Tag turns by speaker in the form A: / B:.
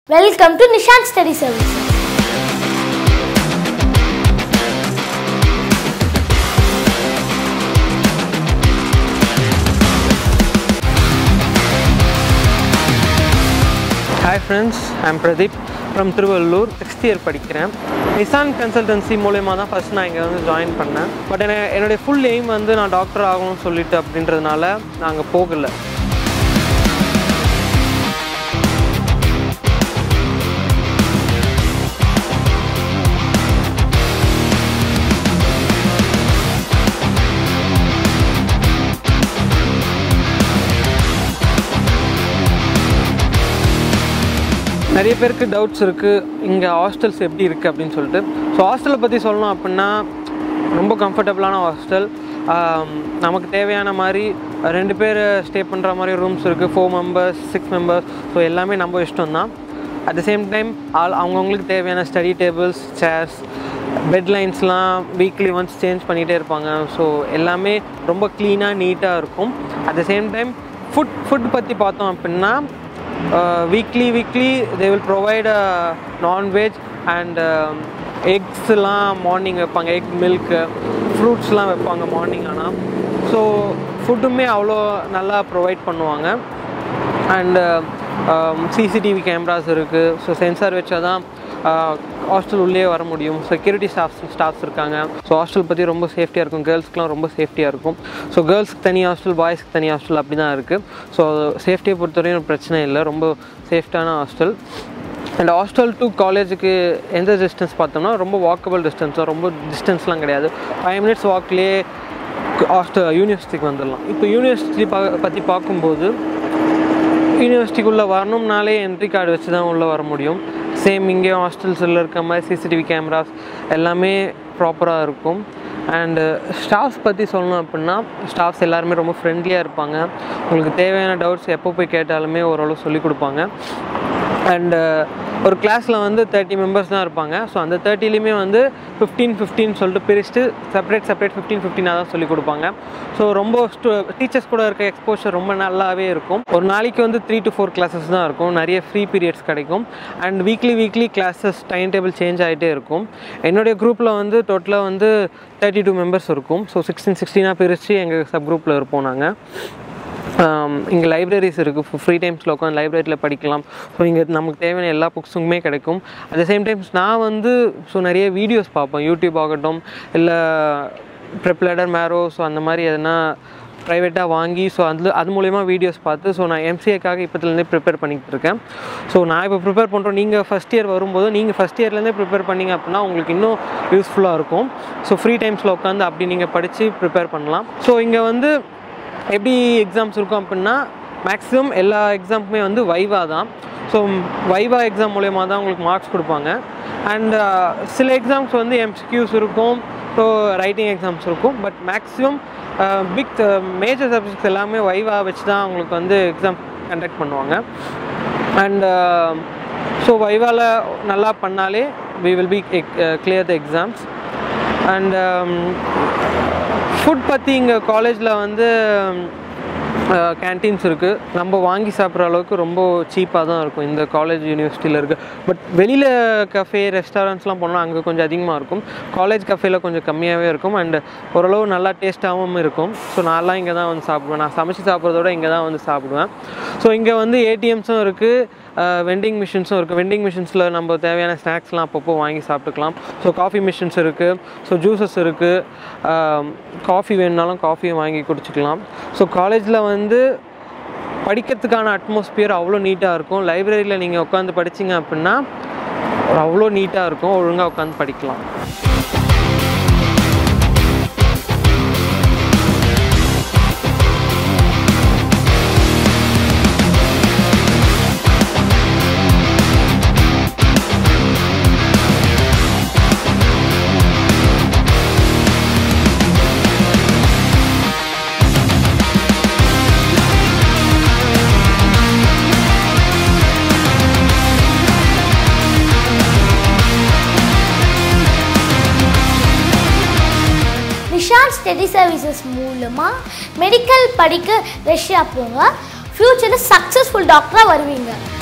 A: Welcome to Nishan Study Services.
B: Hi friends I'm Pradeep from Tiruvallur sixth year படிக்கிறேன் Nishan consultancy மூலயமா தான் first நான் இங்கே வந்து ஜாயின் பண்ணேன் பட் என என்னுடைய ஃபுல் எய்ம் வந்து நான் டாக்டர் ஆகணும்னு சொல்லிட்டு அப்படின்றதுனால நான் அங்கே போகலை நிறைய பேருக்கு டவுட்ஸ் இருக்குது இங்கே ஹாஸ்டல்ஸ் எப்படி இருக்குது அப்படின்னு சொல்லிட்டு ஸோ ஹாஸ்டலை பற்றி சொல்லணும் அப்படின்னா ரொம்ப கம்ஃபர்டபுளான ஹாஸ்டல் நமக்கு தேவையான மாதிரி ரெண்டு பேர் ஸ்டே பண்ணுற மாதிரி ரூம்ஸ் இருக்குது four members six members so எல்லாமே நம்ம இஷ்டம் தான் at the same time all அவங்கவுங்களுக்கு தேவையான ஸ்டடி டேபிள்ஸ் சேர்ஸ் பெட் லைன்ஸ்லாம் வீக்லி ஒன்ஸ் சேஞ்ச் பண்ணிகிட்டே இருப்பாங்க ஸோ எல்லாமே ரொம்ப க்ளீனாக நீட்டாக இருக்கும் at the same time food food பற்றி பார்த்தோம் அப்படின்னா weekly weekly they will provide nonveg and எக்ஸ்லாம் மார்னிங் வைப்பாங்க எக் மில்க்கு ஃப்ரூட்ஸ்லாம் வைப்பாங்க மார்னிங் ஆனால் ஸோ ஃபுட்டுமே அவ்வளோ நல்லா ப்ரொவைட் பண்ணுவாங்க அண்டு சிசிடிவி கேமராஸ் இருக்குது ஸோ சென்சார் வச்சா தான் ஹாஸ்டல் உள்ளே வர முடியும் செக்யூரிட்டி ஸ்டாஃப்ஸ் ஸ்டாஃப்ஸ் இருக்காங்க ஸோ ஹாஸ்டல் பற்றி ரொம்ப சேஃப்டியாக இருக்கும் கேர்ள்ஸ்க்குலாம் ரொம்ப சேஃப்டியாக இருக்கும் ஸோ கேர்ள்ஸ்க்கு தனி ஹாஸ்டல் பாய்ஸ்க்கு தனி ஹாஸ்டல் அப்படி தான் இருக்குது ஸோ சேஃப்டியை பொறுத்தவரையும் பிரச்சனை இல்லை ரொம்ப சேஃப்டான ஹாஸ்டல் அண்ட் ஹாஸ்டல் டு காலேஜுக்கு எந்த டிஸ்டன்ஸ் பார்த்தோம்னா ரொம்ப வாக்கபிள் டிஸ்டன்ஸ் தான் ரொம்ப டிஸ்டன்ஸ்லாம் கிடையாது ஃபைவ் மினிட்ஸ் வாக்லேயே ஹாஸ்டல் யூனிவர்சிட்டிக்கு வந்துடலாம் இப்போ யூனிவர்சிட்டி பா பற்றி பார்க்கும்போது யூனிவர்சிட்டிக்குள்ளே வரணும்னாலே என்ட்ரி கார்டு வச்சு தான் உள்ளே வர முடியும் சேம் இங்கே ஹாஸ்டல்ஸில் இருக்க மாதிரி சிசிடிவி கேமராஸ் எல்லாமே ப்ராப்பராக இருக்கும் அண்டு ஸ்டாஃப்ஸ் பற்றி சொல்லணும் அப்படின்னா ஸ்டாஃப்ஸ் எல்லாருமே ரொம்ப ஃப்ரெண்ட்லியாக இருப்பாங்க உங்களுக்கு தேவையான டவுட்ஸ் எப்போ போய் கேட்டாலுமே ஓரளவு சொல்லிக் கொடுப்பாங்க அண்டு ஒரு கிளாஸில் வந்து தேர்ட்டி மெம்பர்ஸ் தான் இருப்பாங்க ஸோ அந்த தேர்ட்டிலையுமே வந்து ஃபிஃப்டீன் ஃபிஃப்டின் சொல்லிட்டு பிரிச்சுட்டு செப்பரேட் செப்பரேட் ஃபிஃப்டீன் ஃபிஃப்டினாக தான் சொல்லிக் கொடுப்பாங்க ஸோ ரொம்ப ஸ்டூ டீச்சர்ஸ் கூட இருக்க எக்ஸ்போஷர் ரொம்ப நல்லாவே இருக்கும் ஒரு நாளைக்கு வந்து த்ரீ டு ஃபோர் கிளாஸஸ் தான் இருக்கும் நிறைய ஃப்ரீ பீரியட்ஸ் கிடைக்கும் and weekly weekly classes time table change ஆகிட்டே இருக்கும் என்னுடைய குரூப்பில் வந்து டோட்டலாக வந்து தேர்ட்டி டூ மெம்பர்ஸ் இருக்கும் ஸோ சிக்ஸ்டீன் சிக்ஸ்டீனாக பிரித்து எங்கள் சப் குரூப்பில் இருப்போம் நாங்கள் இங்கே லைப்ரரிஸ் இருக்குது ஃப்ரீ டைம்ஸில் உட்காந்து லைப்ரரியில் படிக்கலாம் ஸோ இங்கே நமக்கு தேவையான எல்லா புக்ஸுமே கிடைக்கும் அட் த சேம் டைம்ஸ் நான் வந்து ஸோ நிறைய வீடியோஸ் பார்ப்பேன் யூடியூப் ஆகட்டும் இல்லை ப்ரெப்லேடர் மேரோ ஸோ அந்த மாதிரி எதனா ப்ரைவேட்டாக வாங்கி ஸோ அதில் அது மூலயமா வீடியோஸ் பார்த்து ஸோ நான் எம்சிஏக்காக இப்போத்துலேருந்தே ப்ரிப்பேர் பண்ணிக்கிட்டு இருக்கேன் ஸோ நான் இப்போ ப்ரிப்பேர் பண்ணுறோம் நீங்கள் ஃபஸ்ட் இயர் வரும்போது நீங்கள் ஃபஸ்ட் இயர்லேருந்தே ப்ரிப்பேர் பண்ணிங்க அப்படின்னா உங்களுக்கு இன்னும் யூஸ்ஃபுல்லாக இருக்கும் ஸோ ஃப்ரீ டைம்ஸில் உட்காந்து அப்படி நீங்கள் படித்து ப்ரிப்பேர் பண்ணலாம் ஸோ இங்கே வந்து எப்படி எக்ஸாம்ஸ் இருக்கும் அப்படின்னா மேக்ஸிமம் எல்லா எக்ஸாமுக்குமே வந்து வைவா தான் ஸோ வைவா எக்ஸாம் மூலயமா தான் உங்களுக்கு மார்க்ஸ் கொடுப்பாங்க அண்ட் சில எக்ஸாம்ஸ் வந்து எம்சிக்யூஸ் இருக்கும் ஸோ ரைட்டிங் எக்ஸாம்ஸ் இருக்கும் but maximum big major subjects எல்லாமே வைவா வச்சு தான் உங்களுக்கு வந்து எக்ஸாம் கண்டக்ட் பண்ணுவாங்க அண்ட் ஸோ வைவாவில் நல்லா பண்ணாலே we will be clear the exams and food பற்றி இங்கே காலேஜில் வந்து கேன்டீன்ஸ் இருக்குது நம்ம வாங்கி சாப்பிட்ற அளவுக்கு ரொம்ப சீப்பாக தான் இருக்கும் இந்த காலேஜ் யூனிவர்சிட்டியில் இருக்குது பட் வெளியில் கஃபே ரெஸ்டாரண்ட்ஸ்லாம் போனால் அங்கே கொஞ்சம் அதிகமாக இருக்கும் காலேஜ் கஃபேல கொஞ்சம் கம்மியாகவே இருக்கும் அண்ட் ஓரளவு நல்லா டேஸ்ட்டாகவும் இருக்கும் ஸோ நான்லாம் இங்கே தான் வந்து சாப்பிடுவேன் நான் சமைச்சு சாப்பிட்றதோட இங்கே தான் வந்து சாப்பிடுவேன் ஸோ இங்கே வந்து ஏடிஎம்ஸும் இருக்குது வெண்டிங் மிஷின்ஸும் இருக்குது வெண்டிங் மிஷின்ஸில் நம்ம தேவையான ஸ்நாக்ஸ்லாம் அப்பப்போ வாங்கி சாப்பிட்டுக்கலாம் ஸோ காஃபி மிஷின்ஸ் இருக்குது ஸோ ஜூஸஸ் இருக்குது காஃபி வேணுனாலும் காஃபியும் வாங்கி குடிச்சிக்கலாம் ஸோ காலேஜில் வந்து படிக்கிறதுக்கான அட்மாஸ்பியர் அவ்வளோ நீட்டாக இருக்கும் லைப்ரரியில் நீங்கள் உட்காந்து படிச்சிங்க அப்படின்னா அவ்வளோ நீட்டாக இருக்கும் ஒழுங்காக உட்காந்து படிக்கலாம்
A: நிஷான் ஸ்டடி சர்வீசஸ் மூலமாக மெடிக்கல் படிக்க ரஷ்யா போங்க ஃப்யூச்சரில் சக்ஸஸ்ஃபுல் டாக்டராக வருவீங்க